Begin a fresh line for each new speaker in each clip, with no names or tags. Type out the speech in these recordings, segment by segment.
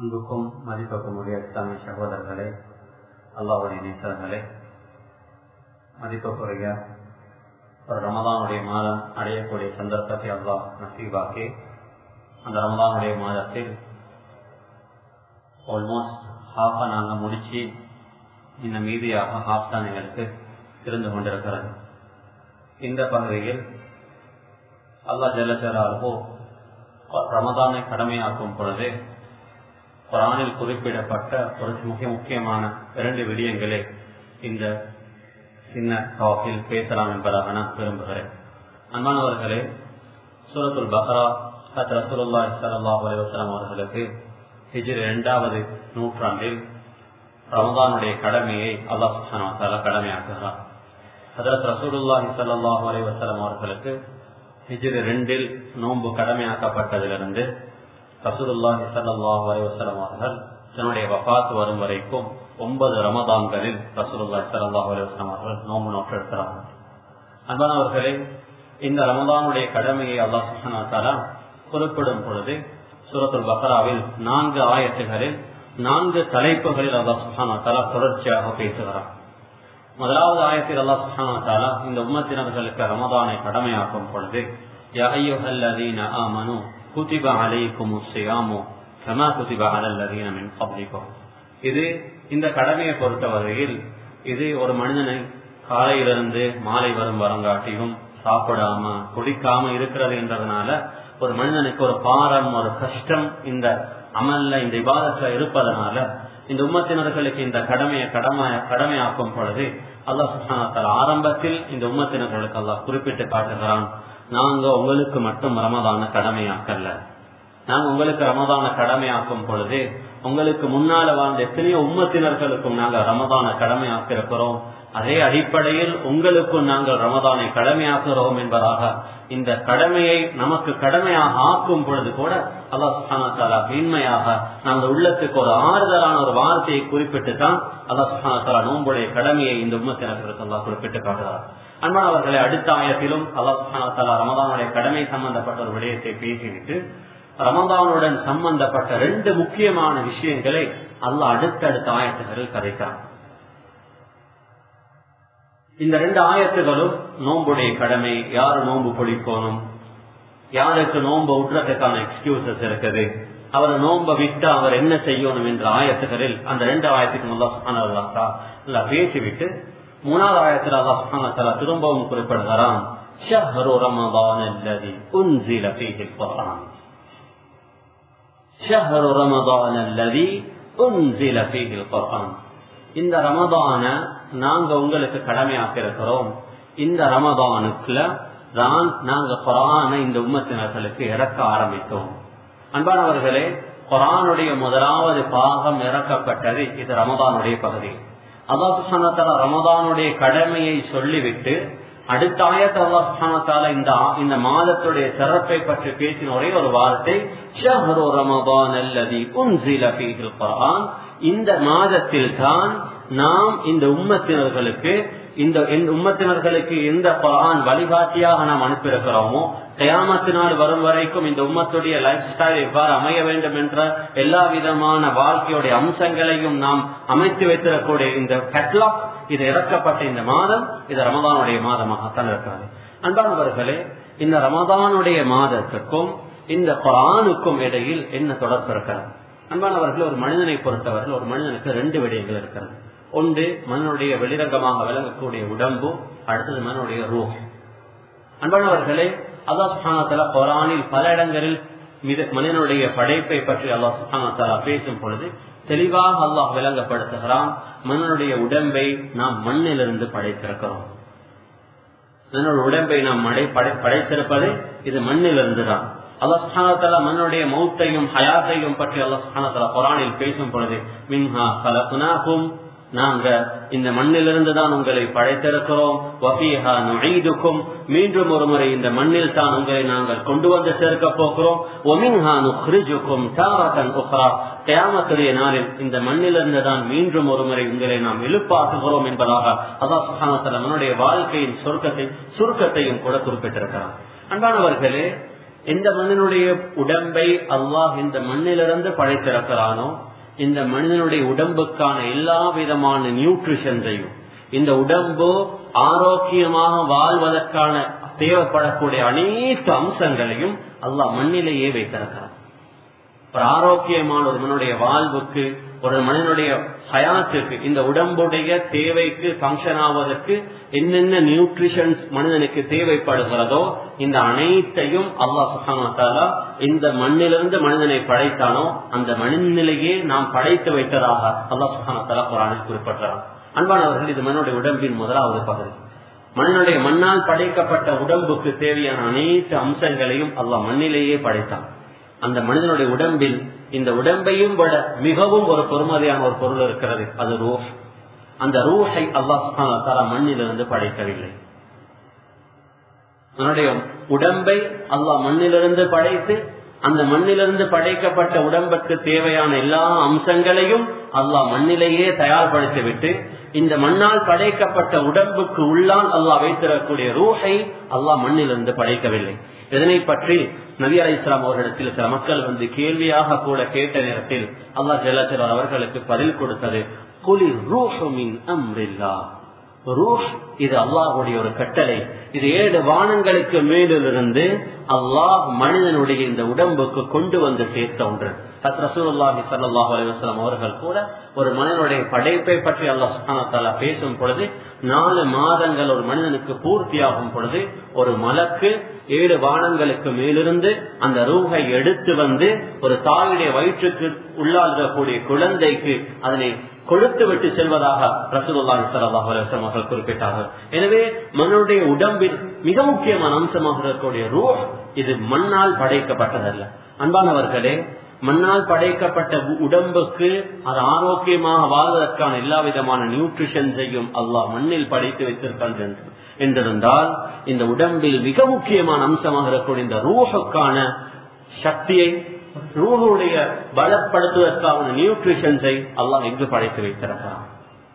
அன்புக்கும் மதிப்புக்கும் உரிய இஸ்லாமிய சகோதரர்களே அல்லாவுடைய நேசர்களே மதிப்புக்குரிய ஒரு ரமதானுடைய மாதம் அடையக்கூடிய சந்தர்ப்பத்தை அல்லாஹ் நசீபாக்கி அந்த ரமதானுடைய மாதத்தில் ஆல்மோஸ்ட் ஹாஃபை நாங்கள் முடிச்சு இந்த மீதியாக ஹாஃப் தான் எங்களுக்கு இருந்து கொண்டிருக்கிறது இந்த பகுதியில் அல்லா ஜல்லஜலாலோ ரமதானை கடமையாக்கும் பொழுது குரானில் குறிப்பிடப்பட்ட ஒரு மிக முக்கியமான இரண்டு விடயங்களே இந்த சின்ன டாப்பில் பேசலாம் என்பதாக நான் விரும்புகிறேன் அன்பானவர்களே சூரத்துல் பஹரா ஹத் ரசூலுல்லா சல்லா அலுவலாம் அவர்களுக்கு ஹிஜ்ரி இரண்டாவது நூற்றாண்டில் ரமதானுடைய கடமையை அல்லாஹ் சுஹான கடமையாக்குகிறார் ஹதரத் ரசூலுல்லாஹி சல்லாஹூ அலி வசலம் அவர்களுக்கு ஹிஜ்ரி ரெண்டில் நோன்பு கடமையாக்கப்பட்டதிலிருந்து ரசூலுல்லாஹி சல்லாஹூ அலி வசலம் அவர்கள் தன்னுடைய வபாத்து வரும் வரைக்கும் ஒன்பது ரமதான்களில் ரசூலுல்லாஹி சல்லாஹூ அலி வசலம் அவர்கள் நோன்பு நோற்றெடுக்கிறார்கள் அன்பானவர்களே இந்த ரமதானுடைய கடமையை அல்லாஹ் சுஹானா குறிப்பிடும் பொழுது சூரத்துல் பக்ராவில் நான்கு ஆயத்துகளில் நான்கு தலைப்புகளில் அல்லாஹ் சுஹானா தாலா தொடர்ச்சியாக பேசுகிறார் முதலாவது ஆயத்தில் அல்லா சுஹானா தாலா இந்த உம்மத்தினர்களுக்கு ரமதானை கடமையாக்கும் பொழுது குதிப அலைக்கும் சியாமு கமா குதிப அலல்லதீன மின் கப்லிக்கும் இது இந்த கடமையை பொறுத்தவரையில் இது ஒரு மனிதனை காலையிலிருந்து மாலை வரும் வரங்காட்டியும் சாப்பிடாம குடிக்காம இருக்கிறது என்றதுனால ஒரு மனிதனுக்கு ஒரு பாரம் ஒரு கஷ்டம் இந்த அமல்ல இந்த விவாதத்துல இருப்பதனால இந்த உம்மத்தினர்களுக்கு இந்த கடமையை கடமை கடமையாக்கும் பொழுது அல்லா சுஹானத்தால் ஆரம்பத்தில் இந்த உம்மத்தினர்களுக்கு அல்லாஹ் குறிப்பிட்டு காட்டுகிறான் நாங்க உங்களுக்கு மட்டும் ரமதான கடமையாக்கல்ல நாங்க உங்களுக்கு ரமதான கடமையாக்கும் பொழுது உங்களுக்கு முன்னால வாழ்ந்த எத்தனையோ உம்மத்தினர்களுக்கும் நாங்க ரமதான கடமையாக்கிருக்கிறோம் அதே அடிப்படையில் உங்களுக்கும் நாங்கள் ரமதானை கடமையாக்குகிறோம் என்பதாக இந்த கடமையை நமக்கு கடமையாக ஆக்கும் பொழுது கூட அல்லாஹ் சுஹானத்தாலா மீன்மையாக நமது உள்ளத்துக்கு ஒரு ஆறுதலான ஒரு வார்த்தையை குறிப்பிட்டு தான் அல்லாஹ் சுஹானத்தாலா நோன்புடைய கடமையை இந்த உம்மத்தினர்களுக்கு அல்லாஹ் குறிப்பிட்டு காட்டுகிறார் அன்பானவர்களை அடுத்த ஆயத்திலும் அல்லாஹ் சுஹானத்தாலா ரமதானுடைய கடமை சம்பந்தப்பட்ட ஒரு விடயத்தை பேசிவிட்டு ரமதானுடன் சம்பந்தப்பட்ட ரெண்டு முக்கியமான விஷயங்களை அல்லாஹ் அடுத்தடுத்த ஆயத்துகளில் கதைக்கிறான் இந்த ரெண்டு ஆயத்துகளும் நோன்புடைய கடமை யாரு நோன்பு பிடிக்கணும் யாருக்கு நோன்பு விட்டுறதுக்கான எக்ஸ்கியூசஸ் இருக்குது அவர் நோன்பை விட்டு அவர் என்ன செய்யணும் என்ற ஆயத்துகளில் அந்த ரெண்டு ஆயத்துக்கு நல்லா பேசிவிட்டு மூணாவது ஆயத்தில் அல்லா சுஹானத்தலா திரும்பவும் குறிப்பிடுகிறான் شهر رمضان الذي أنزل فيه القرآن شهر رمضان الذي أنزل فيه القرآن இந்த ரமதான நாங்க உங்களுக்கு கடமையாக்க இருக்கிறோம் இந்த ரமதானுக்குள்ள தான் நாங்க குரான இந்த உம்மத்தினர்களுக்கு இறக்க ஆரம்பித்தோம் அன்பானவர்களே குரானுடைய முதலாவது பாகம் இறக்கப்பட்டது இது ரமதானுடைய பகுதி அல்லாஹால ரமதானுடைய கடமையை சொல்லிவிட்டு அடுத்த ஆயத்த அல்லாஹால இந்த இந்த மாதத்துடைய சிறப்பை பற்றி பேசின ஒரே ஒரு வார்த்தை ஷஹரு ரமதான் அல்லதி உன்சில ஃபீஹில் குர்ஆன் இந்த மாதத்தில் தான் நாம் இந்த உம்மத்தினர்களுக்கு இந்த உம்மத்தினர்களுக்கு எந்த குரான் வழிகாட்டியாக நாம் அனுப்பியிருக்கிறோமோ கயாமத்தினால் வரும் வரைக்கும் இந்த உம்மத்துடைய லைஃப் ஸ்டைல் எவ்வாறு அமைய வேண்டும் என்ற எல்லா விதமான வாழ்க்கையுடைய அம்சங்களையும் நாம் அமைத்து வைத்திருக்கக்கூடிய இந்த கட்லாக் இது இறக்கப்பட்ட இந்த மாதம் இது ரமதானுடைய மாதமாகத்தான் இருக்கிறது அன்பானவர்களே இந்த ரமதானுடைய மாதத்துக்கும் இந்த குரானுக்கும் இடையில் என்ன தொடர்பு இருக்கிறது அன்பானவர்கள் ஒரு மனிதனை பொறுத்தவர்கள் ஒரு மனிதனுக்கு ரெண்டு விடயங்கள் இருக்கிறது ஒன்று மனிதனுடைய வெளிரங்கமாக விளங்கக்கூடிய உடம்பு அடுத்தது மனிதனுடைய ரூ அன்பானவர்களே அல்லாஹ் சுஹானத்தலா குரானில் பல இடங்களில் மனிதனுடைய படைப்பை பற்றி அல்லாஹ் சுஹானத்தலா பேசும் பொழுது தெளிவாக அல்லாஹ் விளங்கப்படுத்துகிறான் மனிதனுடைய உடம்பை நாம் மண்ணிலிருந்து படைத்திருக்கிறோம் மனிதனுடைய உடம்பை நாம் படைத்திருப்பது இது மண்ணிலிருந்து தான் அல்லாஹ் சுஹானத்தலா மன்னுடைய மௌத்தையும் ஹயாத்தையும் பற்றி அல்லாஹ் சுஹானத்தலா குரானில் பேசும் பொழுது மின்ஹா கலகுனாகும் நாங்க இந்த மண்ணிலிருந்து தான் உங்களை படைத்திருக்கிறோம் வஃபீஹா நுழைதுக்கும் மீண்டும் ஒரு முறை இந்த மண்ணில் தான் உங்களை நாங்கள் கொண்டு வந்து சேர்க்க போகிறோம் ஒமின்ஹா நுஹ்ரிஜுக்கும் தாரதன் உக்ரா கயாமத்துடைய நாளில் இந்த மண்ணிலிருந்து தான் மீண்டும் ஒரு முறை உங்களை நாம் எழுப்பாக்குகிறோம் என்பதாக அல்லாஹ் சுஹானத்தல மன்னுடைய வாழ்க்கையின் சுருக்கத்தை சுருக்கத்தையும் கூட குறிப்பிட்டிருக்கிறார் அன்பானவர்களே இந்த மனிதனுடைய உடம்பை அல்லாஹ் இந்த மண்ணிலிருந்து படைத்திருக்கிறானோ இந்த மனிதனுடைய உடம்புக்கான எல்லா விதமான நியூட்ரிஷன்ஸையும் இந்த உடம்பு ஆரோக்கியமாக வாழ்வதற்கான தேவைப்படக்கூடிய அனைத்து அம்சங்களையும் அல்லாஹ் மண்ணிலேயே வைத்திருக்கிறார் ஒரு ஆரோக்கியமான ஒரு மனிதனுடைய வாழ்வுக்கு ஒரு மனிதனுடைய ஹயாத்துக்கு இந்த உடம்புடைய தேவைக்கு ஃபங்க்ஷன் ஆவதற்கு என்னென்ன நியூட்ரிஷன்ஸ் மனிதனுக்கு தேவைப்படுகிறதோ இந்த அனைத்தையும் அல்லாஹ் சுஹானா இந்த மண்ணிலிருந்து மனிதனை படைத்தானோ அந்த மண்ணிலேயே நாம் படைத்து வைத்ததாக அல்லாஹ் சுஹானா தாலா குரானில் குறிப்பிட்டார் அன்பானவர்கள் இது மனிதனுடைய உடம்பின் முதலாவது பகுதி மனிதனுடைய மண்ணால் படைக்கப்பட்ட உடம்புக்கு தேவையான அனைத்து அம்சங்களையும் அல்லாஹ் மண்ணிலேயே படைத்தான் அந்த மனிதனுடைய உடம்பில் இந்த உடம்பையும் விட மிகவும் ஒரு பொறுமதியான ஒரு பொருள் இருக்கிறது அது ரூஹ் அந்த ரூஹை அல்லாஹ் தலா மண்ணிலிருந்து படைக்கவில்லை தன்னுடைய உடம்பை அல்லாஹ் மண்ணிலிருந்து படைத்து அந்த மண்ணிலிருந்து படைக்கப்பட்ட உடம்புக்கு தேவையான எல்லா அம்சங்களையும் அல்லாஹ் மண்ணிலேயே தயார்படுத்திவிட்டு இந்த மண்ணால் படைக்கப்பட்ட உடம்புக்கு உள்ளால் அல்லாஹ் வைத்திருக்கக்கூடிய ரூஹை அல்லாஹ் மண்ணிலிருந்து படைக்கவில்லை இதனை பற்றி நபி அலி இஸ்லாம் அவர்களிடத்தில் சில மக்கள் வந்து கேள்வியாக கூட கேட்ட நேரத்தில் அல்லாஹ் ஜெல்லாச்சர் அவர்களுக்கு பதில் கொடுத்தது குளிர் ரூஹமின் அம்ரில்லா ரூஹ் இது அல்லாஹுடைய ஒரு கட்டளை இது ஏழு வானங்களுக்கு மேலிருந்து அல்லாஹ் மனிதனுடைய இந்த உடம்புக்கு கொண்டு வந்து சேர்த்த ஒன்று ரசூலுல்லாஹி ஸல்லல்லாஹு அலைஹி வஸல்லம் அவர்கள் கூட ஒரு மனிதனுடைய படைப்பை பற்றி அல்லாஹ் சுப்ஹானஹு வ தஆலா பேசும் பொழுது நாலு மாதங்கள் ஒரு மனிதனுக்கு பூர்த்தியாகும் பொழுது ஒரு மலக்கு ஏழு வானங்களுக்கு மேலிருந்து அந்த ரூகை எடுத்து வந்து ஒரு தாயுடைய வயிற்றுக்கு உள்ளால் இருக்கக்கூடிய குழந்தைக்கு அதனை கொடுத்து விட்டு செல்வதாக ரசூலுல்லாஹி ஸல்லல்லாஹு அலைஹி வஸல்லம் அவர்கள் குறிப்பிட்டார்கள் எனவே மனுடைய உடம்பில் மிக முக்கியமான அம்சமாக இருக்கக்கூடிய ரூஹ் இது மண்ணால் படைக்கப்பட்டதல்ல அன்பானவர்களே மண்ணால் படைக்கப்பட்ட உடம்புக்கு அது ஆரோக்கியமாக வாழ்வதற்கான எல்லா விதமான நியூட்ரிஷன்ஸையும் அல்லாஹ் மண்ணில் படைத்து வைத்திருக்கான் என்றிருந்தால் இந்த உடம்பில் மிக முக்கியமான அம்சமாக இருக்கக்கூடிய இந்த ரூஹுக்கான சக்தியை ரூஹுடைய பலப்படுத்துவதற்கான நியூட்ரிஷன்ஸை அல்லாஹ் எங்கு படைத்து வைத்திருக்கிறான்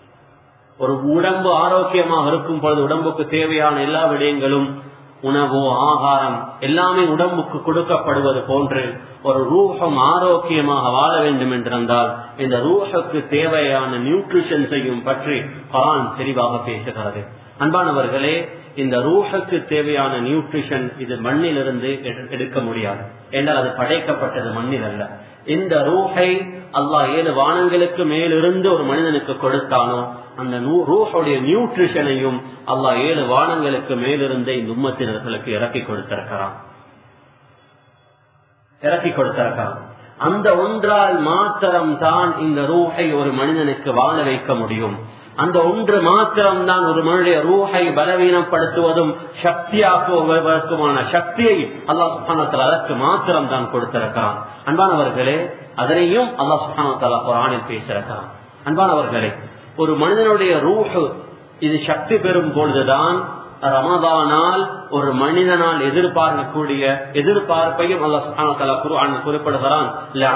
ஒரு உடம்பு ஆரோக்கியமாக இருக்கும் பொழுது உடம்புக்கு தேவையான எல்லா விடயங்களும் உணவு ஆகாரம் எல்லாமே உடம்புக்கு கொடுக்கப்படுவது போன்று ஒரு ரூஹம் ஆரோக்கியமாக வாழ வேண்டும் என்றிருந்தால் இந்த ரூஹுக்கு தேவையான நியூட்ரிஷன்ஸையும் பற்றி குரான் தெளிவாக பேசுகிறது அன்பானவர்களே இந்த ரூஹுக்கு தேவையான நியூட்ரிஷன் இது மண்ணிலிருந்து எடுக்க முடியாது என்றால் அது படைக்கப்பட்டது மண்ணில் அல்ல இந்த ரூஹை அல்லாஹ் ஏழு வானங்களுக்கு மேலிருந்து ஒரு மனிதனுக்கு கொடுத்தானோ அந்த ரூஹுடைய நியூட்ரிஷனையும் அல்லாஹ் ஏழு வானங்களுக்கு மேலிருந்து இந்த உம்மத்தினர்களுக்கு இறக்கி கொடுத்திருக்கிறான் இறக்கி கொடுத்திருக்கிறான் அந்த ஒன்றால் மாத்திரம் தான் இந்த ரூஹை ஒரு மனிதனுக்கு வாழ வைக்க முடியும் அந்த ஒன்று மாத்திரம்தான் ஒரு மனுடைய ரூஹை பலவீனப்படுத்துவதும் சக்தியாக்குவதற்குமான சக்தியை அல்லாஹ் சுஹானத்தில் அதற்கு மாத்திரம் தான் கொடுத்திருக்கிறான் அன்பானவர்களே அதனையும் அல்லாஹ் சுஹானத்தாலா குரானில் பேசியிருக்கிறான் அன்பானவர்களே ஒரு மனிதனுடைய ரூஹு இது சக்தி பெறும் பொழுதுதான் ரமதானால் ஒரு மனிதனால் எதிர்பார்க்கக்கூடிய எதிர்பார்ப்பையும் அல்லாஹ் சுஹானத்தாலா குரான் குறிப்பிடுகிறான்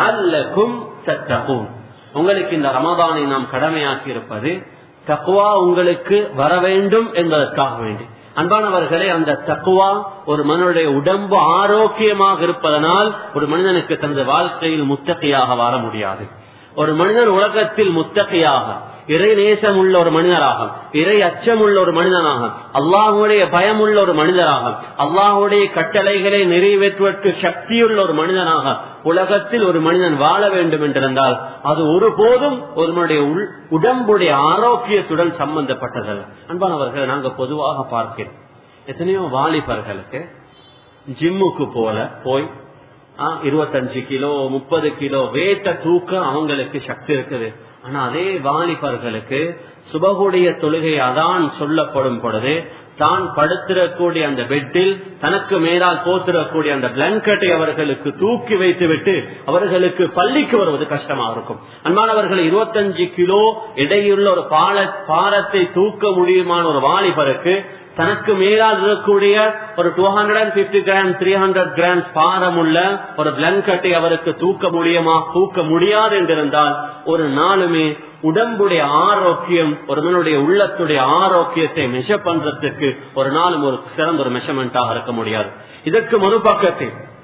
உங்களுக்கு இந்த ரமதானை நாம் கடமையாக்கி இருப்பது தக்குவா உங்களுக்கு வர வேண்டும் என்பதற்காக வேண்டி அன்பானவர்களே அந்த தக்குவா ஒரு மனிதனுடைய உடம்பு ஆரோக்கியமாக இருப்பதனால் ஒரு மனிதனுக்கு தனது வாழ்க்கையில் முத்தகையாக வாழ முடியாது ஒரு மனிதன் உலகத்தில் முத்தகையாக இறை நேசம் உள்ள ஒரு மனிதராக இறை அச்சம் உள்ள ஒரு மனிதனாக அல்லாஹுடைய பயம் உள்ள ஒரு மனிதராக அல்லாஹுடைய கட்டளைகளை நிறைவேற்றுவதற்கு சக்தியுள்ள ஒரு மனிதனாக உலகத்தில் ஒரு மனிதன் வாழ வேண்டும் என்றிருந்தால் அது ஒருபோதும் ஒருவனுடைய உடம்புடைய ஆரோக்கியத்துடன் சம்பந்தப்பட்டதல்ல அன்பானவர்கள் நாங்க பொதுவாக பார்க்கிறோம் எத்தனையோ வாலிபர்களுக்கு ஜிம்முக்கு போல போய் இருபத்தஞ்சு கிலோ முப்பது கிலோ வேட்ட தூக்க அவங்களுக்கு சக்தி இருக்குது ஆனா அதே வாலிபர்களுக்கு சுபகுடைய தொழுகை அதான் சொல்லப்படும் பொழுது தான் படுத்திடக்கூடிய அந்த பெட்டில் தனக்கு மேலால் போத்திடக்கூடிய அந்த பிளாங்கெட்டை அவர்களுக்கு தூக்கி வைத்து விட்டு அவர்களுக்கு பள்ளிக்கு வருவது கஷ்டமா இருக்கும் அன்பானவர்கள் இருபத்தஞ்சு கிலோ இடையுள்ள ஒரு பால பாரத்தை தூக்க முடியுமான ஒரு வாலிபருக்கு தனக்கு மேலால் இருக்கக்கூடிய ஒரு two hundred and fifty gram three hundred grams பாரம் உள்ள ஒரு பிளாங்கெட்டை அவருக்கு தூக்க முடியுமா தூக்க முடியாது என்றிருந்தால் ஒரு நாளுமே உடம்புடைய ஆரோக்கியம் ஒரு மனுடைய உள்ளத்துடைய ஆரோக்கியத்தை மெஷர் பண்றதுக்கு ஒரு நாளும் ஒரு சிறந்த ஒரு மெஷர்மெண்டாக இருக்க முடியாது இதற்கு மறுபக்கத்தில்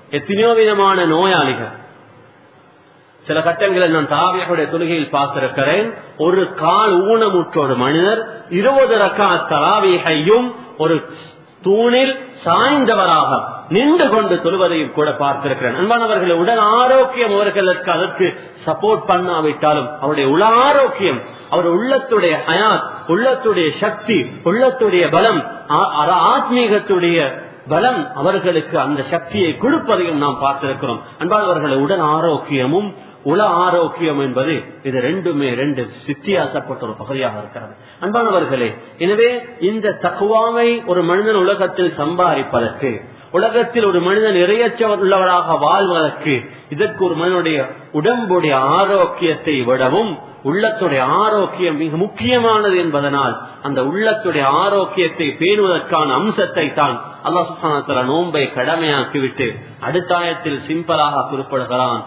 எத்தனையோ விதமான நோயாளிகள் சில கட்டங்களில் நான் தாவியனுடைய தொழுகையில் பார்த்திருக்கிறேன் ஒரு கால் ஊனமுற்ற ஒரு மனிதர் இருபது ரக்கா தலாவியையும் ஒரு தூணில் சாய்ந்தவராக நின்று கொண்டு தொழுவதையும் கூட பார்த்திருக்கிறேன் அன்பானவர்கள் உடல் ஆரோக்கியம் அவர்களுக்கு அதற்கு சப்போர்ட் பண்ணாவிட்டாலும் அவருடைய உல ஆரோக்கியம் அவர் உள்ளத்துடைய ஹயாத் உள்ளத்துடைய சக்தி உள்ளத்துடைய பலம் ஆத்மீகத்துடைய பலம் அவர்களுக்கு அந்த சக்தியை கொடுப்பதையும் நாம் பார்த்திருக்கிறோம் அன்பானவர்கள் உடல் ஆரோக்கியமும் உல ஆரோக்கியம் என்பது இது ரெண்டுமே ரெண்டு வித்தியாசப்பட்ட ஒரு பகுதியாக இருக்கிறது அன்பானவர்களே எனவே இந்த தக்குவாவை ஒரு மனிதன் உலகத்தில் சம்பாதிப்பதற்கு உலகத்தில் ஒரு மனிதன் இறையற்ற உள்ளவராக வாழ்வதற்கு இதற்கு ஒரு மனிதனுடைய உடம்புடைய ஆரோக்கியத்தை விடவும் உள்ளத்துடைய ஆரோக்கியம் மிக முக்கியமானது என்பதனால் அந்த உள்ளத்துடைய ஆரோக்கியத்தை பேணுவதற்கான அம்சத்தை தான் அல்லா சுல்தான நோன்பை கடமையாக்கிவிட்டு அடுத்த ஆயத்தில் சிம்பிளாக குறிப்பிடுகிறான்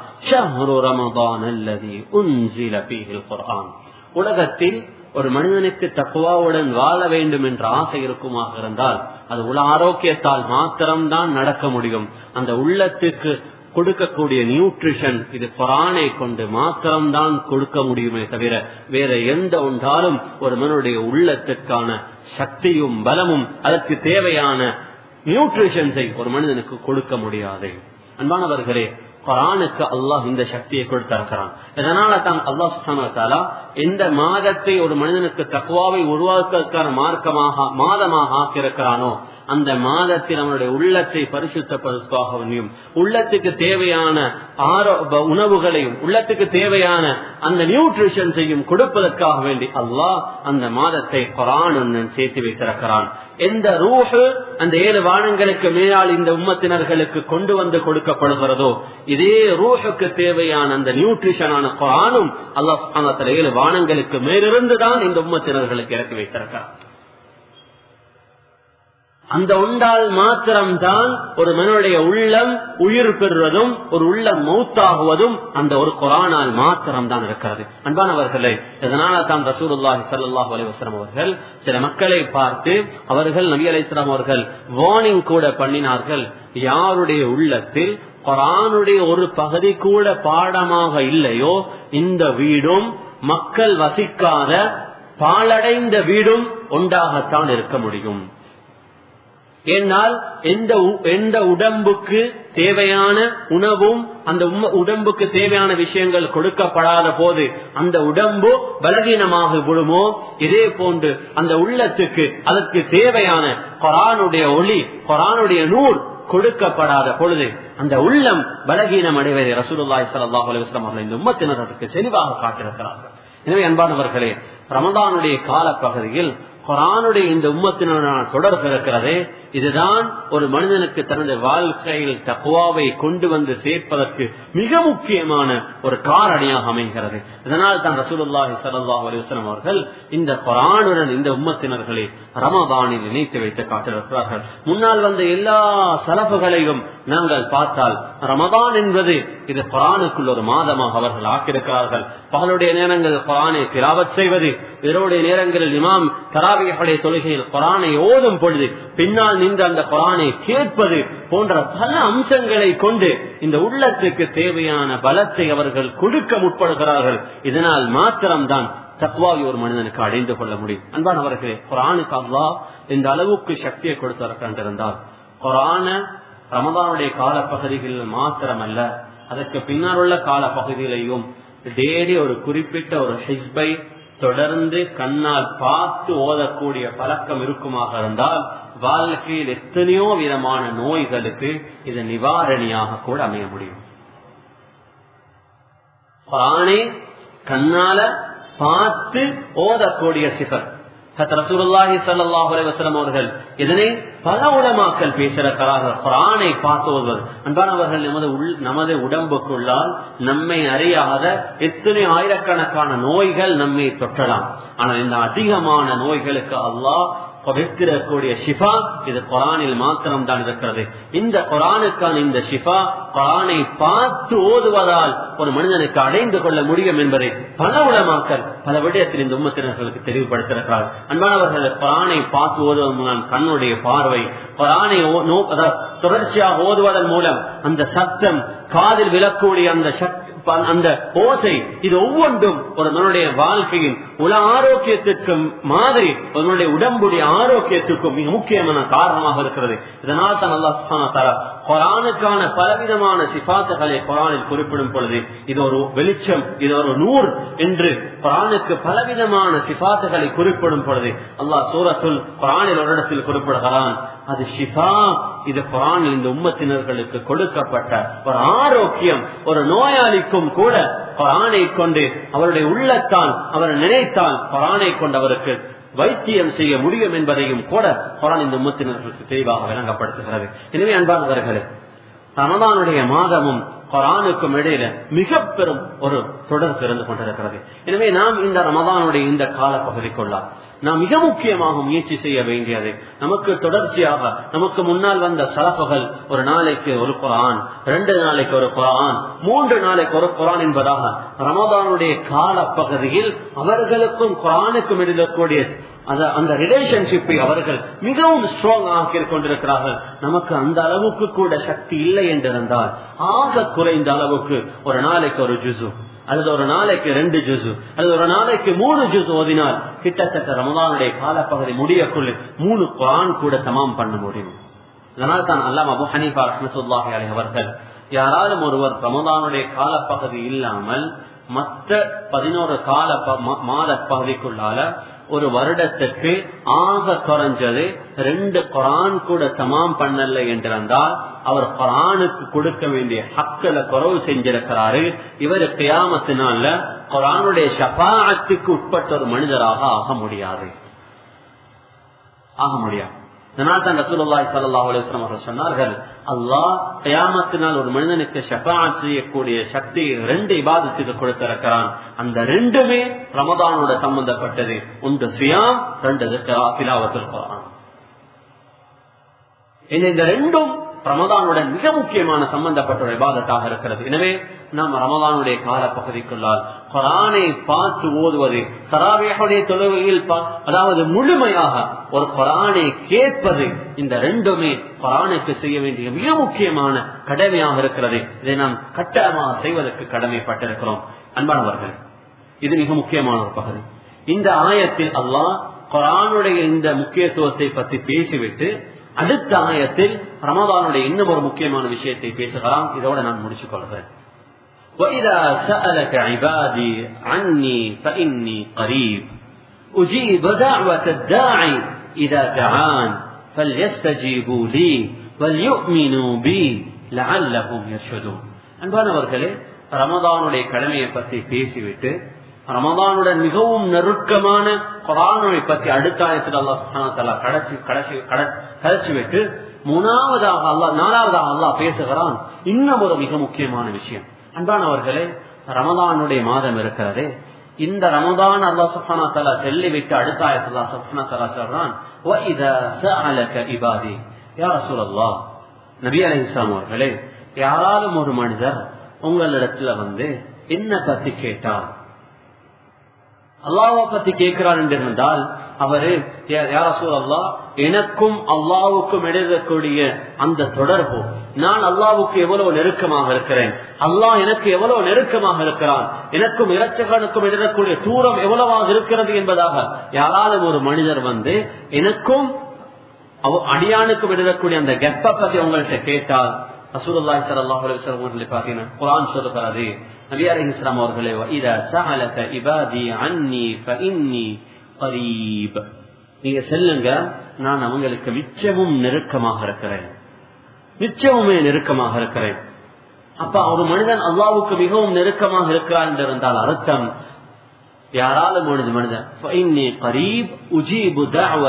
உலகத்தில் ஒரு மனிதனுக்கு தக்குவாவுடன் வாழ வேண்டும் என்ற ஆசை இருக்குமாக இருந்தால் அது உள்ள ஆரோக்கியத்தால் மாத்திரம்தான் நடக்க முடியும் அந்த உள்ளத்துக்கு கொடுக்கக்கூடிய நியூட்ரிஷன் இது குரானை கொண்டு மாத்திரம்தான் கொடுக்க முடியுமே தவிர வேற எந்த ஒன்றாலும் ஒரு மனுடைய உள்ளத்திற்கான சக்தியும் பலமும் அதற்கு தேவையான நியூட்ரிஷன்ஸை ஒரு மனிதனுக்கு கொடுக்க முடியாது அன்பானவர்களே குரானுக்கு அல்லாஹ் இந்த சக்தியை கொடுத்திருக்கிறான் இதனால தான் அல்லாஹ் சுத்தாலா எந்த மாதத்தை ஒரு மனிதனுக்கு தக்குவாவை உருவாக்குவதற்கான மார்க்கமாக மாதமாக ஆக்கியிருக்கிறானோ அந்த மாதத்தில் அவனுடைய உள்ளத்தை பரிசுத்தப்படுத்துவதாகவும் உள்ளத்துக்கு தேவையான ஆரோ உணவுகளையும் உள்ளத்துக்கு தேவையான அந்த நியூட்ரிஷன்ஸையும் கொடுப்பதற்காக வேண்டி அல்லாஹ் அந்த மாதத்தை குரானுடன் சேர்த்து வைத்திருக்கிறான் எந்த ரூஹு அந்த ஏழு வானங்களுக்கு மேலால் இந்த உம்மத்தினர்களுக்கு கொண்டு வந்து கொடுக்கப்படுகிறதோ இதே ரூஹுக்கு தேவையான அந்த நியூட்ரிஷனான குரானும் அல்லாஹ் ஏழு வானங்களுக்கு மேலிருந்துதான் இந்த உம்மத்தினர்களுக்கு இறக்கி வைத்திருக்கிறார் அந்த உண்டால் மாத்திரம்தான் ஒரு மனுடைய உள்ளம் உயிர் பெறுவதும் ஒரு உள்ளம் மௌத்தாகுவதும் அந்த ஒரு குரானால் மாத்திரம் தான் இருக்கிறது அன்பானவர்களே இதனால தான் ரசூலுல்லாஹி சல்லாஹூ அலைவசம் அவர்கள் சில மக்களை பார்த்து அவர்கள் நபி அலிஸ்லாம் அவர்கள் வார்னிங் கூட பண்ணினார்கள் யாருடைய உள்ளத்தில் குரானுடைய ஒரு பகுதி கூட பாடமாக இல்லையோ இந்த வீடும் மக்கள் வசிக்காத பாலடைந்த வீடும் ஒன்றாகத்தான் இருக்க முடியும் ஏனால் எந்த எந்த உடம்புக்கு தேவையான உணவும் அந்த உடம்புக்கு தேவையான விஷயங்கள் கொடுக்கப்படாத போது அந்த உடம்பு பலகீனமாக விடுமோ இதே போன்று அந்த உள்ளத்துக்கு அதற்கு தேவையான கொரானுடைய ஒளி கொரானுடைய நூல் கொடுக்கப்படாத பொழுது அந்த உள்ளம் பலகீனம் அடைவதை ரசூலுல்லாய் சல்லாஹ் அலுவலாம் அவர்கள் இந்த உம்மத்தினர் அதற்கு தெளிவாக காட்டியிருக்கிறார்கள் எனவே அன்பானவர்களே ரமதானுடைய காலப்பகுதியில் குரானுடைய இந்த உம்மத்தினரான தொடர்பு இருக்கிறதே இதுதான் ஒரு மனிதனுக்கு தனது வாழ்க்கையில் தக்குவாவை கொண்டு வந்து சேர்ப்பதற்கு மிக முக்கியமான ஒரு காரணியாக அமைகிறது இதனால் தான் ரசூலுல்லாஹி சல்லாஹ் அலிவசலம் அவர்கள் இந்த குரானுடன் இந்த உம்மத்தினர்களை ரமதானில் இணைத்து வைத்து காட்டிருக்கிறார்கள் முன்னால் வந்த எல்லா சலப்புகளையும் நாங்கள் பார்த்தால் ரமதான் என்பது இது குரானுக்குள் ஒரு மாதமாக அவர்கள் ஆக்கியிருக்கிறார்கள் பகலுடைய நேரங்கள் குரானை திராவத் செய்வது இரவுடைய நேரங்களில் இமாம் தராவிகளுடைய தொழுகையில் குரானை ஓதும் பொழுது பின்னால் நின்று அந்த குரானை கேட்பது போன்ற பல அம்சங்களை கொண்டு இந்த உள்ளத்துக்கு தேவையான பலத்தை அவர்கள் கொடுக்க முற்படுகிறார்கள் இதனால் மாத்திரம்தான் தத்வாவி ஒரு மனிதனுக்கு அடைந்து கொள்ள முடியும் அன்பானவர்களே குரானுக்கு அல்லா இந்த அளவுக்கு சக்தியை கொடுத்திருக்கின்றிருந்தால் குரான ரமதானுடைய காலப்பகுதிகளில் மாத்திரமல்ல அதற்கு பின்னால் உள்ள கால பகுதியிலையும் டெய்லி ஒரு குறிப்பிட்ட ஒரு ஹிஸ்பை தொடர்ந்து கண்ணால் பார்த்து ஓதக்கூடிய பழக்கம் இருக்குமாக இருந்தால் வாழ்க்கையில் எத்தனையோ விதமான நோய்களுக்கு இது நிவாரணியாக கூட அமைய முடியும் குரானை கண்ணால பார்த்து ஓதக்கூடிய சிகர் ரசூலுல்லாஹி ஸல்லல்லாஹு அலைஹி வஸல்லம் அவர்கள் இதனை பல உலமாக்கள் பேசியிருக்கிறார்கள் குரானை பார்த்து ஓதுவது அன்பானவர்கள் நமது உள் நமது உடம்புக்குள்ளால் நம்மை அறியாத எத்தனை ஆயிரக்கணக்கான நோய்கள் நம்மை தொற்றலாம் ஆனால் இந்த அதிகமான நோய்களுக்கு அல்லாஹ் இருக்கிறக்கூடிய ஷிஃபா இது குரானில் மாத்திரம் தான் இருக்கிறது இந்த குரானுக்கான இந்த ஷிஃபா குரானை பார்த்து ஓதுவதால் ஒரு மனிதனுக்கு அடைந்து கொள்ள முடியும் என்பதை பல உலமாக்கள் பல விடயத்தில் இந்த உம்மத்தினர்களுக்கு தெளிவுபடுத்திருக்கிறார் அன்பானவர்கள் குரானை பார்த்து ஓதுவதன் மூலம் கண்ணுடைய பார்வை குரானை தொடர்ச்சியாக ஓதுவதன் மூலம் அந்த சத்தம் காதில் விழக்கூடிய அந்த சக்தி அந்த ஓசை இது ஒவ்வொன்றும் ஒரு மனுடைய வாழ்க்கையின் உல ஆரோக்கியத்திற்கும் மாதிரி ஒரு உடம்புடைய ஆரோக்கியத்திற்கும் மிக முக்கியமான காரணமாக இருக்கிறது இதனால் தான் அல்லா குரானுக்கான பலவிதமான சிபாத்துகளை குரானில் குறிப்பிடும் பொழுது இது ஒரு வெளிச்சம் இது ஒரு நூர் என்று குரானுக்கு பலவிதமான சிபாத்துகளை குறிப்பிடும் பொழுது அல்லாஹ் சூரத்துல் குரானில் ஒரு இடத்தில் குறிப்பிடுகிறான் அது ஷிஃபா இது குரானில் இந்த உம்மத்தினர்களுக்கு கொடுக்கப்பட்ட ஒரு ஆரோக்கியம் ஒரு நோயாளிக்கும் கூட குரானை கொண்டு அவருடைய உள்ளத்தால் அவர் நினைத்தால் குரானை கொண்டு அவருக்கு வைத்தியம் செய்ய முடியும் என்பதையும் கூட குரான் இந்த உம்மத்தினர்களுக்கு தெளிவாக விளங்கப்படுத்துகிறது எனவே அன்பானவர்களே ரமதானுடைய மாதமும் குரானுக்கும் இடையில மிக பெரும் ஒரு தொடர்பு இருந்து கொண்டிருக்கிறது எனவே நாம் இந்த ரமதானுடைய இந்த கால பகுதிக்குள்ளார் நாம் மிக முக்கியமாக முயற்சி செய்ய வேண்டியது நமக்கு தொடர்ச்சியாக நமக்கு முன்னால் வந்த சலப்புகள் ஒரு நாளைக்கு ஒரு குரான் ரெண்டு நாளைக்கு ஒரு குரான் மூன்று நாளைக்கு ஒரு குரான் என்பதாக ரமதானுடைய கால பகுதியில் அவர்களுக்கும் குரானுக்கும் இருக்கக்கூடிய அந்த ரிலேஷன்ஷிப்பை அவர்கள் மிகவும் ஸ்ட்ராங் ஆக்கி கொண்டிருக்கிறார்கள் நமக்கு அந்த அளவுக்கு கூட சக்தி இல்லை என்றிருந்தால் ஆக குறைந்த அளவுக்கு ஒரு நாளைக்கு ஒரு ஜுசு அல்லது ஒரு நாளைக்கு ரெண்டு ஜுசு அல்லது ஒரு நாளைக்கு மூணு ஜுசு ஓதினால் கிட்டத்தட்ட ரமதானுடைய காலப்பகுதி முடியக்குள்ள மூணு குரான் கூட தமாம் பண்ண முடியும் அதனால் தான் அல்லாம் அபு ஹனீஃபா ரஹமத்துல்லாஹி அலி அவர்கள் யாராலும் ஒருவர் ரமதானுடைய காலப்பகுதி இல்லாமல் மற்ற பதினோரு கால மாத பகுதிக்குள்ளால ஒரு வருடத்துக்கு ஆக குறைஞ்சது ரெண்டு குரான் கூட தமாம் பண்ணல என்றிருந்தால் அவர் குரானுக்கு கொடுக்க வேண்டிய ஹக்களை குறவு செஞ்சிருக்கிறாரு இவர் கியாமத்தினால குரானுடைய ஷபாத்துக்கு உட்பட்ட ஒரு மனிதராக ஆக முடியாது ஆக முடியாது இதனால் தான் ரசூலுல்லாஹி ஸல்லல்லாஹு அலைஹி வஸல்லம் அவர்கள் சொன்னார்கள் அல்லாஹ் கியாமத்தினால் ஒரு மனிதனுக்கு ஷஃபாஅத் செய்யக்கூடிய சக்தி ரெண்டு இபாதத்துக்கு கொடுத்திருக்கிறான் அந்த ரெண்டுமே ரமதானோட சம்பந்தப்பட்டது ஒன்று சியாம் ரெண்டு திலாவத்துல் குர்ஆன் இந்த ரெண்டும் ரமதானுடன் மிக முக்கியமான சம்பந்தப்பட்ட ஒரு விவாதத்தாக இருக்கிறது எனவே நாம் ரமதானுடைய கால பகுதிக்குள்ளால் குரானை பார்த்து ஓதுவது சராவியுடைய தொழுகையில் அதாவது முழுமையாக ஒரு குரானை கேட்பது இந்த ரெண்டுமே குரானுக்கு செய்ய வேண்டிய மிக முக்கியமான கடமையாக இருக்கிறது இதை நாம் கட்டாயமாக செய்வதற்கு கடமைப்பட்டிருக்கிறோம் அன்பானவர்கள் இது மிக முக்கியமான ஒரு பகுதி இந்த ஆயத்தில் அல்லாஹ் குரானுடைய இந்த முக்கியத்துவத்தை பற்றி பேசிவிட்டு அடுத்த ஆயத்தில் ரமதானுடைய இன்னும் ஒரு முக்கியமான விஷயத்தை பேசுகிறான் இதோட நான் முடிச்சுக் கொள்கிறேன் وَإِذَا سَأَلَكَ عِبَادِي عَنِّي فَإِنِّي قَرِيبٌ أُجِيبُ دَعْوَةَ الدَّاعِ إِذَا دَعَانِ فَلْيَسْتَجِيبُوا لِي وَلْيُؤْمِنُوا بِي لَعَلَّهُمْ يَرْشُدُونَ அன்பானவர்களே ரமதானுடைய கடமையை பற்றி பேசிவிட்டு ரமதானுடன் மிகவும் நெருக்கமான குரானை பற்றி அடுத்த ஆயத்தில் அல்லா கடைசி கடைசி கடைசி விட்டு மூணாவதாக அல்லா நாலாவதாக அல்லாஹ் பேசுகிறான் இன்னும் ஒரு மிக முக்கியமான விஷயம் அன்பானவர்களே ரமதானுடைய மாதம் இருக்கிறதே இந்த ரமதான் அல்லா சுஹானா தலா செல்லி விட்டு அடுத்த ஆயத்துல சுஹானா தலா சொல்றான் இபாதி யார் சொல்லா நபி அலி இஸ்லாம் அவர்களே யாராலும் ஒரு மனிதர் உங்களிடத்துல வந்து என்ன பத்தி கேட்டார் அல்லாவை பத்தி கேட்கிறார் என்றிருந்தால் அவரு யார சூழல்லா எனக்கும் அல்லாவுக்கும் எழுதக்கூடிய அந்த தொடர்பு நான் அல்லாவுக்கு எவ்வளவு நெருக்கமாக இருக்கிறேன் அல்லாஹ் எனக்கு எவ்வளவு நெருக்கமாக இருக்கிறான் எனக்கும் இரட்சகனுக்கும் எழுதக்கூடிய தூரம் எவ்வளவாக இருக்கிறது என்பதாக யாராலும் ஒரு மனிதர் வந்து எனக்கும் அடியானுக்கும் எழுதக்கூடிய அந்த கெப்ப பத்தி உங்கள்கிட்ட கேட்டால் ரசூலுல்லாஹி ஸல்லல்லாஹு அலைஹி வஸல்லம் அவர்களை பார்த்தீங்கன்னா குர்ஆன் சொல்லுகிறது நபி அலைஹிஸ்ஸலாம் அவர்களே இதா சஅலக இபாதி அன்னி ஃபஇன்னி கரீப் நீங்க செல்லுங்க நான் அவங்களுக்கு மிச்சமும் நெருக்கமாக இருக்கிறேன் நிச்சயமுமே நெருக்கமாக இருக்கிறேன் அப்ப ஒரு மனிதன் அல்லாவுக்கு மிகவும் நெருக்கமாக இருக்கிறார் என்று இருந்தால் அர்த்தம் யாராலும் மனித மனிதன் கரீப் உஜீபு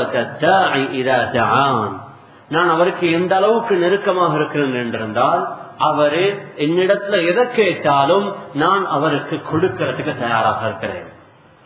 நான் அவருக்கு எந்த அளவுக்கு நெருக்கமாக இருக்கிறேன் என்றிருந்தால் அவரு என்னிடத்துல எதை கேட்டாலும் நான் அவருக்கு கொடுக்கறதுக்கு தயாராக இருக்கிறேன்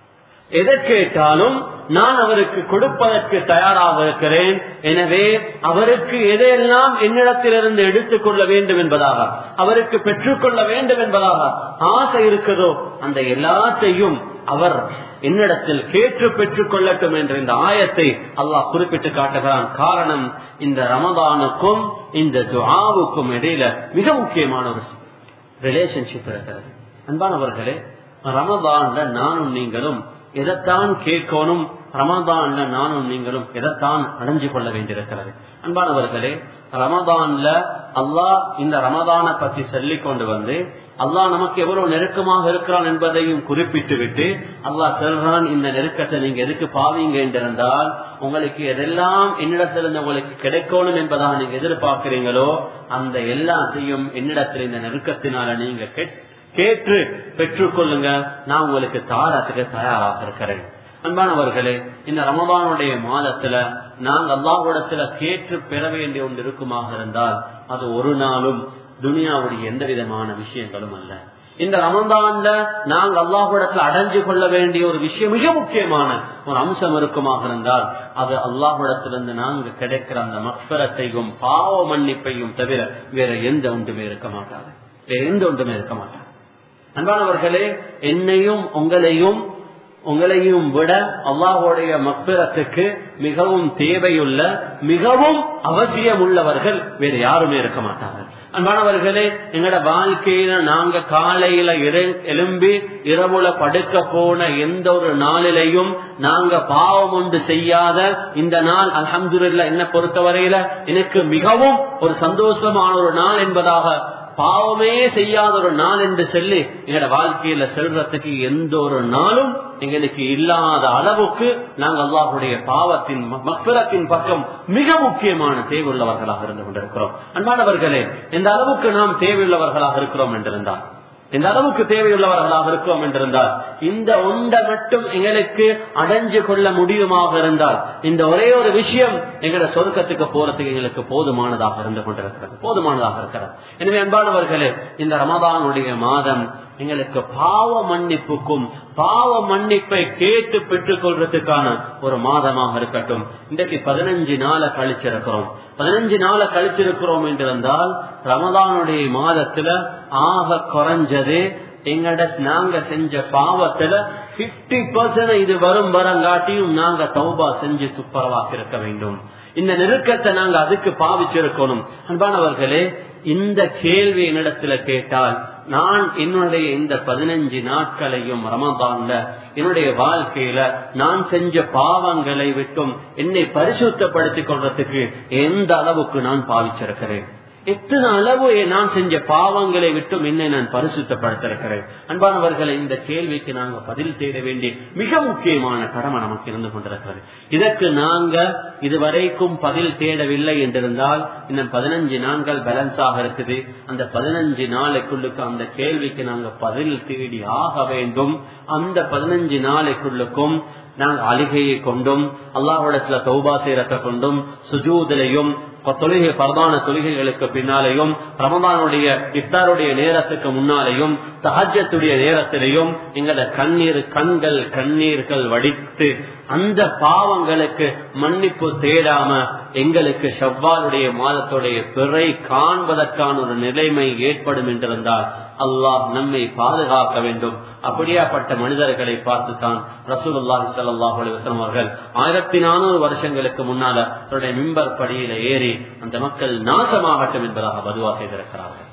எதை கேட்டாலும் நான் அவருக்கு கொடுப்பதற்கு தயாராக இருக்கிறேன் எனவே அவருக்கு எதையெல்லாம் என்னிடத்திலிருந்து எடுத்துக்கொள்ள வேண்டும் என்பதாக அவருக்கு பெற்றுக்கொள்ள வேண்டும் என்பதாக ஆசை இருக்குதோ அந்த எல்லாத்தையும் அவர் என்னிடத்தில் கேட்டு பெற்றுக் கொள்ளட்டும் என்ற இந்த ஆயத்தை அல்லாஹ் குறிப்பிட்டு காட்டுகிறான் காரணம் இந்த ரமதானுக்கும் இந்த துஆவுக்கும் இடையில மிக முக்கியமான ஒரு ரிலேஷன்ஷிப் இருக்கிறது அன்பானவர்களே ரமதான்ல நானும் நீங்களும் எதைத்தான் கேட்கணும் ரமதான்ல நானும் நீங்களும் எதைத்தான் அடைஞ்சு கொள்ள வேண்டியிருக்கிறது அன்பானவர்களே ரமதான்ல அல்லாஹ் இந்த ரமதானை பத்தி சொல்லிக் கொண்டு வந்து அல்லாஹ் நமக்கு எவ்வளவு நெருக்கமாக இருக்கிறான் என்பதையும் குறிப்பிட்டு விட்டு அல்லாஹ் சொல்றான் இந்த நெருக்கத்தை நீங்க எதுக்கு பாவீங்க என்றிருந்தால் உங்களுக்கு எதெல்லாம் என்னிடத்திலிருந்து உங்களுக்கு கிடைக்கணும் என்பதாக நீங்க எதிர்பார்க்கிறீங்களோ அந்த எல்லாத்தையும் என்னிடத்தில் இந்த நெருக்கத்தினால நீங்க கேட்டு பெற்றுக்கொள்ளுங்க நான் உங்களுக்கு தாரத்துக்கு தயாராக இருக்கிறேன் அன்பானவர்களே இந்த ரமபானுடைய மாதத்துல நாங்க அல்லாஹிடத்துல கேட்டு பெற வேண்டிய ஒன்று இருக்குமாக இருந்தால் அது ஒரு நாளும் துனியாவுடைய எந்த விதமான விஷயங்களும் அல்ல இந்த ரமதான்ல நாங்க அல்லாஹிடத்துல அடைஞ்சு கொள்ள வேண்டிய ஒரு விஷயம் மிக முக்கியமான ஒரு அம்சம் இருக்குமாக இருந்தால் அது அல்லாஹிடத்திலிருந்து நாங்க கிடைக்கிற அந்த மக்பரத்தையும் பாவ மன்னிப்பையும் தவிர வேற எந்த ஒன்றுமே இருக்க மாட்டாது வேற எந்த ஒன்றுமே இருக்க மாட்டாது அன்பானவர்களே என்னையும் உங்களையும் உங்களையும் விட அல்லாஹுடைய மக்பிரத்துக்கு மிகவும் தேவையுள்ள மிகவும் அவசியம் உள்ளவர்கள் வேறு யாருமே இருக்க மாட்டார்கள் அன்பானவர்களே எங்களோட வாழ்க்கையில நாங்க காலையில எலும்பி இரவுல படுக்க போன எந்த ஒரு நாளிலையும் நாங்க பாவம் ஒன்று செய்யாத இந்த நாள் அலமதுல்ல என்ன பொறுத்தவரையில எனக்கு மிகவும் ஒரு சந்தோஷமான ஒரு நாள் என்பதாக பாவமே செய்யாத ஒரு நாள் என்று சொல்லி எங்களோட வாழ்க்கையில செல்றதுக்கு எந்த ஒரு நாளும் எங்களுக்கு இல்லாத அளவுக்கு நாங்கள் அல்லாஹுடைய பாவத்தின் மக்பிரத்தின் பக்கம் மிக முக்கியமான தேவையுள்ளவர்களாக இருந்து கொண்டிருக்கிறோம் அன்பானவர்களே எந்த அளவுக்கு நாம் தேவையுள்ளவர்களாக இருக்கிறோம் என்றிருந்தால் இந்த அளவுக்கு தேவையுள்ளவர்களாக இருக்கிறோம் என்றிருந்தால் இந்த ஒன்றை மட்டும் எங்களுக்கு அடைஞ்சு கொள்ள முடியுமாக இருந்தால் இந்த ஒரே ஒரு விஷயம் எங்களோட சொர்க்கத்துக்கு போறதுக்கு எங்களுக்கு போதுமானதாக இருந்து கொண்டிருக்கிறது போதுமானதாக இருக்கிறது எனவே அன்பானவர்களே இந்த ரமதானுடைய மாதம் எங்களுக்கு பாவ மன்னிப்புக்கும் பாவ மன்னிப்பை கேட்டு பெற்றுக் கொள்றதுக்கான ஒரு மாதமாக இருக்கட்டும் இன்றைக்கு பதினஞ்சு நாளை கழிச்சிருக்கிறோம் பதினஞ்சு நாளை கழிச்சிருக்கிறோம் என்றிருந்தால் ரமதானுடைய மாதத்துல ஆக குறைஞ்சது எங்கட நாங்க செஞ்ச பாவத்துல பிப்டி பர்சன்ட் இது வரும் வரங்காட்டியும் நாங்க தௌபா செஞ்சு துப்பரவாக இருக்க வேண்டும் இந்த நெருக்கத்தை நாங்க அதுக்கு பாவிச்சிருக்கணும் அன்பானவர்களே இந்த கேள்வி என்னிடத்துல கேட்டால் நான் என்னுடைய இந்த பதினஞ்சு நாட்களையும் ரமதான்ல என்னுடைய வாழ்க்கையில நான் செஞ்ச பாவங்களை விட்டும் என்னை பரிசுத்தப்படுத்திக் கொள்றதுக்கு எந்த அளவுக்கு நான் பாவிச்சிருக்கிறேன் எத்தனை அளவு நான் செஞ்ச பாவங்களை விட்டும் என்னை நான் பரிசுத்தப்படுத்திருக்கிறேன் அன்பானவர்களை இந்த கேள்விக்கு நாங்க பதில் தேட வேண்டிய மிக முக்கியமான கடமை நமக்கு இருந்து கொண்டிருக்கிறது இதற்கு நாங்க இதுவரைக்கும் பதில் தேடவில்லை என்றிருந்தால் இன்னும் பதினஞ்சு நாட்கள் பேலன்ஸாக இருக்குது அந்த பதினஞ்சு நாளைக்குள்ளுக்கு அந்த கேள்விக்கு நாங்க பதில் தேடி ஆக வேண்டும் அந்த பதினஞ்சு நாளைக்குள்ளுக்கும் நாங்கள் அழுகையை கொண்டும் அல்லாஹிடத்துல தௌபா செய்யறதை கொண்டும் சுஜூதிலையும் தொழுகை பரதான தொழுகைகளுக்கு பின்னாலேயும் ரமதானுடைய இஃப்தாருடைய நேரத்துக்கு முன்னாலேயும் தஹஜத்துடைய நேரத்திலையும் எங்களோட கண்ணீர் கண்கள் கண்ணீர்கள் வடித்து அந்த பாவங்களுக்கு மன்னிப்பு தேடாம எங்களுக்கு செவ்வாலுடைய மாதத்துடைய பிறை காண்பதற்கான ஒரு நிலைமை ஏற்படும் என்றிருந்தால் அல்லாஹ் நம்மை பாதுகாக்க வேண்டும் அப்படியாப்பட்ட மனிதர்களை பார்த்துத்தான் ரசூலுல்லாஹி ஸல்லல்லாஹு அலைஹி வஸல்லம் அவர்கள் ஆயிரத்தி நானூறு வருஷங்களுக்கு முன்னால தன்னுடைய மிம்பர் படியில ஏறி அந்த மக்கள் நாசமாகட்டும் என்பதாக பதுவா செய்திருக்கிறார்கள்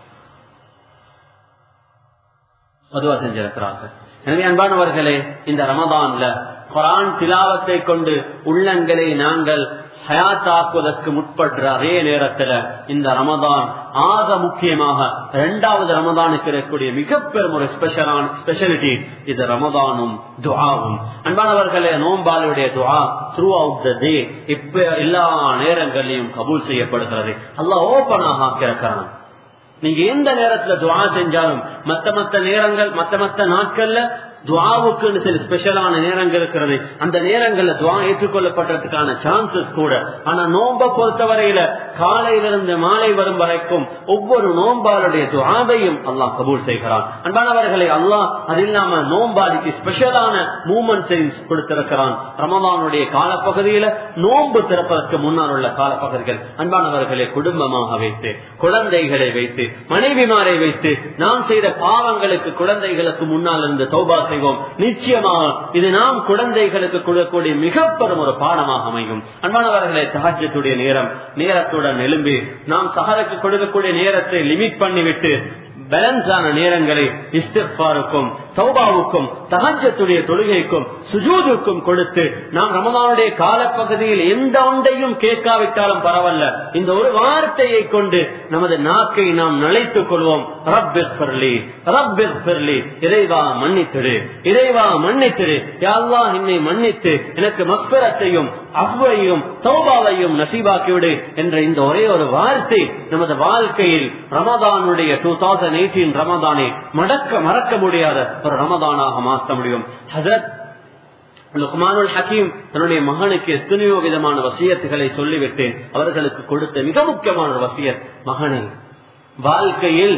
பதுவா செஞ்சிருக்கிறார்கள் எனவே அன்பானவர்களே இந்த ரமதான்ல குரான் திலாவத்தை கொண்டு உள்ளங்களை நாங்கள் ஹயாத்தாக்குவதற்கு முற்படுற அதே நேரத்துல இந்த ரமதான் ஆக முக்கியமாக இரண்டாவது ரமதானுக்கு இருக்கக்கூடிய மிக பெரும் ஒரு ஸ்பெஷலான ஸ்பெஷலிட்டி இது ரமதானும் துவாவும் அன்பானவர்களே நோம்பாலுடைய துவா த்ரூ அவுட் த டே இப்ப எல்லா நேரங்களிலும் கபூல் செய்யப்படுகிறது அல்லாஹ் ஓபனாக ஆக்கியிருக்கிறான் நீங்க எந்த நேரத்துல துவா செஞ்சாலும் மத்த மத்த நேரங்கள் மத்த மத்த நாட்கள்ல துவாவுக்கு சில ஸ்பெஷலான நேரங்கள் இருக்கிறது அந்த நேரங்கள்ல துவா ஏற்றுக்கொள்ளப்பட்டதுக்கான சான்சஸ் கூட ஆனா நோம்ப பொறுத்தவரையில காலையிலிருந்து மாலை வரும் வரைக்கும் ஒவ்வொரு நோம்பாளுடைய துவாவையும் அல்லாஹ் கபூல் செய்கிறான் அன்பானவர்களை அல்லாஹ் அது இல்லாம நோம்பாளிக்கு ஸ்பெஷலான மூமெண்ட்ஸை கொடுத்திருக்கிறான் ரமதானுடைய காலப்பகுதியில நோன்பு திறப்பதற்கு முன்னால் உள்ள காலப்பகுதிகள் அன்பானவர்களை குடும்பமாக வைத்து குழந்தைகளை வைத்து மனைவிமாரை வைத்து நாம் செய்த பாவங்களுக்கு குழந்தைகளுக்கு முன்னால் இருந்து தௌபா செய்வோம் நிச்சயமாக இது நாம் குழந்தைகளுக்கு கொடுக்கக்கூடிய மிக பெரும் ஒரு பாடமாக அமையும் அன்பானவர்களை சகாஜத்துடைய நேரம் நேரத்துடன் எழும்பி நாம் சகலுக்கு கொடுக்கக்கூடிய நேரத்தை லிமிட் பண்ணிவிட்டு பேலன்ஸான நேரங்களை இஸ்திஃபாருக்கும் சௌபாவுக்கும் தகஜத்துடைய தொழுகைக்கும் சுஜூதுக்கும் கொடுத்து நாம் ரமதானுடைய காலப்பகுதியில் எந்த ஒன்றையும் கேட்காவிட்டாலும் பரவாயில்ல இந்த ஒரு வார்த்தையை கொண்டு நமது நாக்கை நாம் நழைத்துக் கொள்வோம் ரப்பிர்லி ரப்பிர்லி இறைவா மன்னித்திடு இறைவா மன்னித்திடு யாழ்லா என்னை மன்னித்து எனக்கு மக்பரத்தையும் அவ்வையும் சௌபாவையும் நசீபாக்கிவிடு என்ற இந்த ஒரே ஒரு வார்த்தை நமது வாழ்க்கையில் ரமதானுடைய டூ தௌசண்ட் எயிட்டீன் ரமதானை மடக்க மறக்க முடியாத ஒரு ரமதானாக மாற்ற முடியும் ஹசரத் லுக்மானுல் ஹக்கீம் தன்னுடைய மகனுக்கு எத்தனையோ விதமான வசியத்துகளை சொல்லிவிட்டேன் அவர்களுக்கு கொடுத்த மிக முக்கியமான ஒரு வசியத் மகனே வாழ்க்கையில்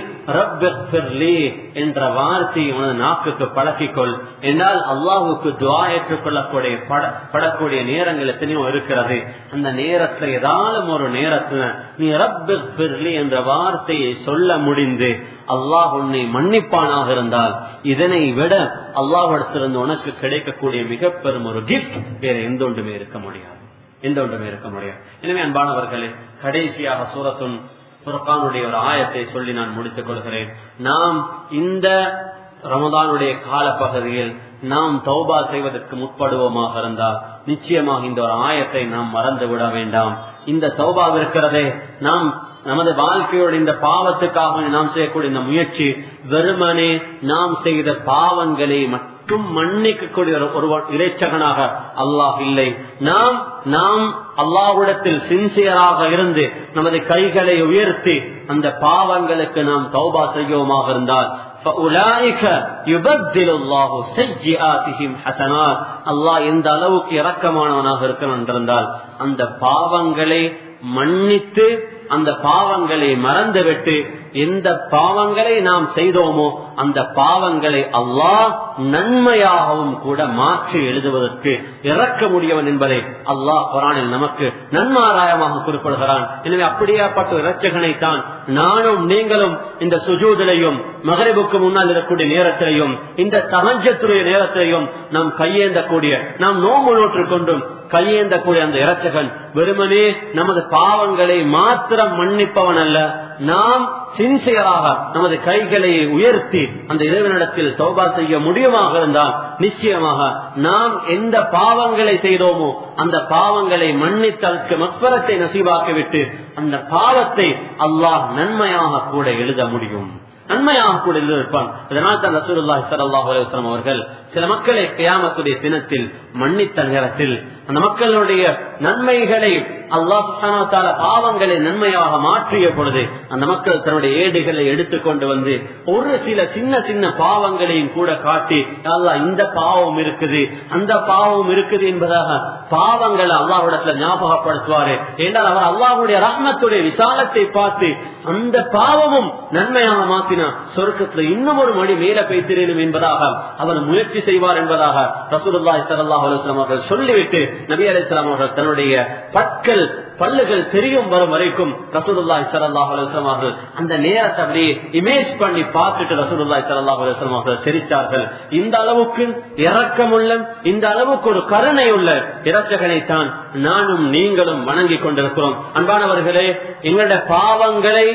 என்ற வார்த்தையை உனது நாக்குக்கு பழக்கிக்கொள் என்றால் அல்லாஹுக்கு துவா ஏற்றுக்கொள்ளக்கூடிய படக்கூடிய நேரங்கள் எத்தனையோ இருக்கிறது அந்த நேரத்துல ஏதாலும் ஒரு நேரத்துல நீ ரப்பி என்ற வார்த்தையை சொல்ல முடிந்து அல்லாஹ் உன்னை மன்னிப்பானாக இருந்தால் இதனை விட அல்லாஹிடத்திலிருந்து உனக்கு கிடைக்கக்கூடிய மிக பெரும் ஒரு கிஃப்ட் வேற எந்த ஒன்றுமே இருக்க முடியாது எந்த ஒன்றுமே இருக்க முடியாது எனவே அன்பானவர்களே கடைசியாக சூரத்துன் புரக்கானுடைய ஒரு ஆயத்தை சொல்லி நான் முடித்துக் கொள்கிறேன் நாம் இந்த ரமதானுடைய காலப்பகுதியில் நாம் தௌபா செய்வதற்கு முற்படுவோமாக இருந்தால் நிச்சயமாக இந்த ஒரு ஆயத்தை நாம் மறந்து விட வேண்டாம் இந்த தௌபா இருக்கிறதே நாம் நமது வாழ்க்கையோட இந்த பாவத்துக்காக நாம் செய்யக்கூடிய இந்த முயற்சி வெறுமனே நாம் செய்த பாவங்களை மட்டும் மன்னிக்கக்கூடிய ஒரு இறைச்சகனாக அல்லாஹ் இல்லை நாம் நாம் அல்லாஹ்விடத்தில் சின்சியராக இருந்து நமது கைகளை உயர்த்தி அந்த பாவங்களுக்கு நாம் தௌபா செய்வோமாக இருந்தால் அல்லாஹ் எந்த அளவுக்கு இரக்கமானவனாக இருக்கணும் என்றால் அந்த பாவங்களை மன்னித்து அந்த பாவங்களை மறந்துவிட்டு எந்த பாவங்களை நாம் செய்தோமோ அந்த பாவங்களை அல்லாஹ் நன்மையாகவும் கூட மாற்றி எழுதுவதற்கு இறக்க முடியவன் என்பதை அல்லாஹ் குரானில் நமக்கு நன்மாராயமாக குறிப்பிடுகிறான் எனவே அப்படியாப்பட்ட இரட்சகனை தான் நானும் நீங்களும் இந்த சுஜூதிலையும் மகரிபுக்கு முன்னால் இருக்கக்கூடிய நேரத்திலையும் இந்த தகஞ்சத்துடைய நேரத்திலையும் நாம் கையேந்தக்கூடிய நாம் நோம்பு நோற்று கொண்டும் கையேந்தக்கூடிய அந்த இரட்சகன் வெறுமனே நமது பாவங்களை மாத்திரம் மன்னிப்பவன் அல்ல நாம் சின்சியராக நமது கைகளை உயர்த்தி அந்த இறைவனிடத்தில் சௌபா செய்ய முடியுமாக இருந்தால் நிச்சயமாக நாம் எந்த பாவங்களை செய்தோமோ அந்த பாவங்களை மன்னித்தற்கு மக்பரத்தை நசீவாக்கிவிட்டு அந்த பாவத்தை அல்லாஹ் நன்மையாக கூட எழுத முடியும் நன்மையாக கூட இருப்பான் அதனால் தான் ரசூலுல்லாஹி ஸல்லல்லாஹு அலைஹி வஸல்லம் அவர்கள் சில மக்களை கியாமத்துடைய தினத்தில் மன்னித்த நேரத்தில் அந்த மக்களுடைய நன்மைகளை அல்லாஹ் சுப்ஹானஹு தஆலா பாவங்களை நன்மையாக மாற்றிய பொழுது அந்த மக்கள் தன்னுடைய ஏடுகளை எடுத்துக்கொண்டு வந்து ஒரு சில சின்ன சின்ன பாவங்களையும் கூட காட்டி அல்லாஹ் இந்த பாவம் இருக்குது அந்த பாவம் இருக்குது என்பதாக பாவங்களை அல்லாஹ்விடத்துல ஞாபகப்படுத்துவாரு என்றால் அவர் அல்லாஹ்வுடைய ரஹ்மத்துடைய விசாலத்தை பார்த்து அந்த பாவமும் நன்மையாக மாற்றினா சொர்க்கத்துல இன்னும் ஒரு மணி மேல பேசினேனும் என்பதாக அவர் முயற்சி செய்வார் என்பதாக ரசூலுல்லாஹி ஸல்லல்லாஹு அலைஹி வஸல்லம் அவர்கள் சொல்லிவிட்டு நபி அலைஹிஸ்ஸலாம் அவர்கள் தன்னுடைய பற்கள் பல்லுகள் தெரியும் வரும் வரைக்கும் ரசூலுல்லாஹி ஸல்லல்லாஹு அலைஹி வஸல்லம் அவர்கள் அந்த நேரத்தை அப்படியே இமேஜ் பண்ணி பார்த்துட்டு ரசூலுல்லாஹி ஸல்லல்லாஹு அலைஹி வஸல்லம் அவர்கள் சிரித்தார்கள் இந்த அளவுக்கு இரக்கமுள்ள இந்த அளவுக்கு ஒரு கருணை உள்ள இரட்சகனை தான் நானும் நீங்களும் வணங்கி கொண்டிருக்கிறோம் அன்பானவர்களே எங்களுடைய பாவங்களை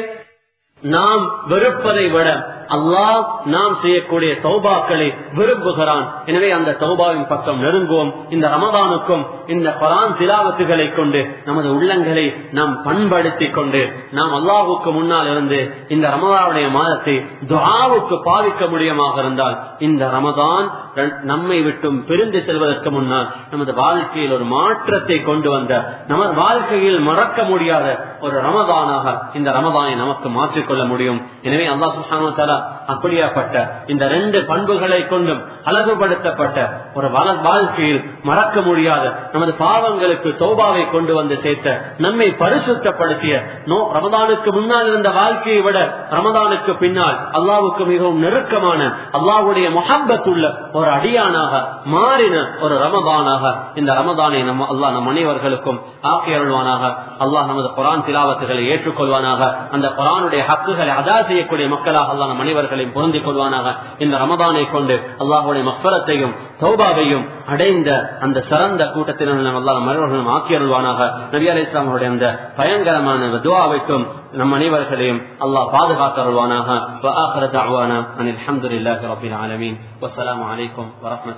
நாம் வெறுப்பதை விட அல்லாஹ் நாம் செய்யக்கூடிய தௌபாக்களை விரும்புகிறான் எனவே அந்த தௌபாவின் பக்கம் நெருங்குவோம் இந்த ரமதானுக்கும் இந்த பரான் திலாவத்துகளை கொண்டு நமது உள்ளங்களை நாம் பண்படுத்திக் கொண்டு நாம் அல்லாஹுக்கு முன்னால் இருந்து இந்த ரமதானுடைய மாதத்தை துவாவுக்கு பாவிக்க முடியுமாக இருந்தால் இந்த ரமதான் நம்மை விட்டும் பிரிந்து செல்வதற்கு முன்னால் நமது வாழ்க்கையில் ஒரு மாற்றத்தை கொண்டு வந்த நமது வாழ்க்கையில் மறக்க முடியாத ஒரு ரமதானாக இந்த ரமதானை நமக்கு மாற்றிக்கொள்ள முடியும் எனவே அல்லாஹ் சுஹானு தலா அப்படியாப்பட்ட இந்த ரெண்டு பண்புகளை கொண்டும் அழகுபடுத்தப்பட்ட ஒரு வள வாழ்க்கையில் மறக்க முடியாத நமது பாவங்களுக்கு தௌபாவை கொண்டு வந்து சேர்த்த நம்மை பரிசுத்தப்படுத்திய நோ ரமதானுக்கு முன்னால் இருந்த வாழ்க்கையை விட ரமதானுக்கு பின்னால் அல்லாவுக்கு மிகவும் நெருக்கமான அல்லாவுடைய முகப்பத்துள்ள ஒரு அடியானாக மாறின ஒரு ரமதானாக இந்த ரமதானை நம்ம அல்லாஹ் நம் அனைவர்களுக்கும் ஆக்கி அருள்வானாக அல்லாஹ் நமது குரான் திலாவத்துகளை ஏற்றுக்கொள்வானாக அந்த குரானுடைய ஹக்குகளை அதா செய்யக்கூடிய மக்களாக அல்லாஹ் நம் அனைவர்களையும் பொருந்திக் கொள்வானாக இந்த ரமதானை கொண்டு அல்லாஹுடைய மக்பரத்தையும் தௌபாவையும் அடைந்த அந்த சிறந்த கூட்டத்தினர் நம் அல்லாஹ் நம் அனைவர்களும் ஆக்கி அருள்வானாக நபி அலி இஸ்லாமுடைய அந்த பயங்கரமான துவாவைக்கும் நம் அனைவர்களையும் அல்லாஹ் பாதுகாத்து அருள்வானாக وآخر دعوانا أن الحمد لله رب العالمين والسلام عليكم ورحمة